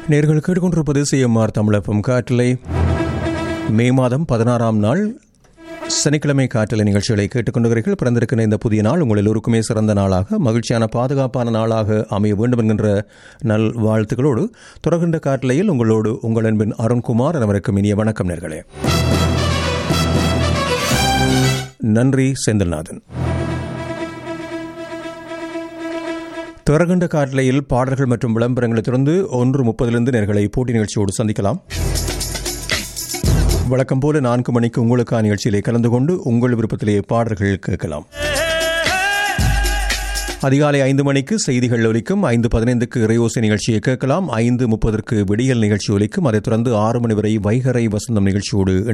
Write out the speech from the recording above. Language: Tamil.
நேர்கள் கேட்டுக்கொண்டிருப்பது சிஎம்ஆர் தமிழப்பம் காற்றலை மே மாதம் பதினாறாம் நாள் சனிக்கிழமை காற்றலை நிகழ்ச்சிகளை கேட்டுக்கொண்டிருக்கிறீர்கள் பிறந்திருக்கிற இந்த புதிய நாள் உங்கள் எல்லோருக்குமே சிறந்த நாளாக மகிழ்ச்சியான பாதுகாப்பான நாளாக அமைய வேண்டும் என்கின்ற நல் வாழ்த்துக்களோடு தொடர்கின்ற காற்றலையில் உங்களோடு உங்கள் அன்பின் அருண்குமார் அனைவருக்கும் இனிய வணக்கம் நேர்களே நன்றி செந்தில்நாதன் தொடர்கின்ற காட்டலையில் பாடல்கள் மற்றும் விளம்பரங்களை தொடர்ந்து ஒன்று முப்பதிலிருந்து நேர்களை போட்டி நிகழ்ச்சியோடு சந்திக்கலாம் வழக்கம் போல நான்கு மணிக்கு உங்களுக்கான நிகழ்ச்சியிலே கலந்து கொண்டு உங்கள் விருப்பத்திலேயே பாடல்கள் கேட்கலாம் அதிகாலை ஐந்து மணிக்கு செய்திகள் ஒலிக்கும் ஐந்து பதினைந்துக்கு இறையோசை நிகழ்ச்சியை கேட்கலாம் ஐந்து முப்பதற்கு விடியல் நிகழ்ச்சி ஒலிக்கும் அதைத் தொடர்ந்து ஆறு மணி வரை வைகரை வசந்தம் நிகழ்ச்சியோடு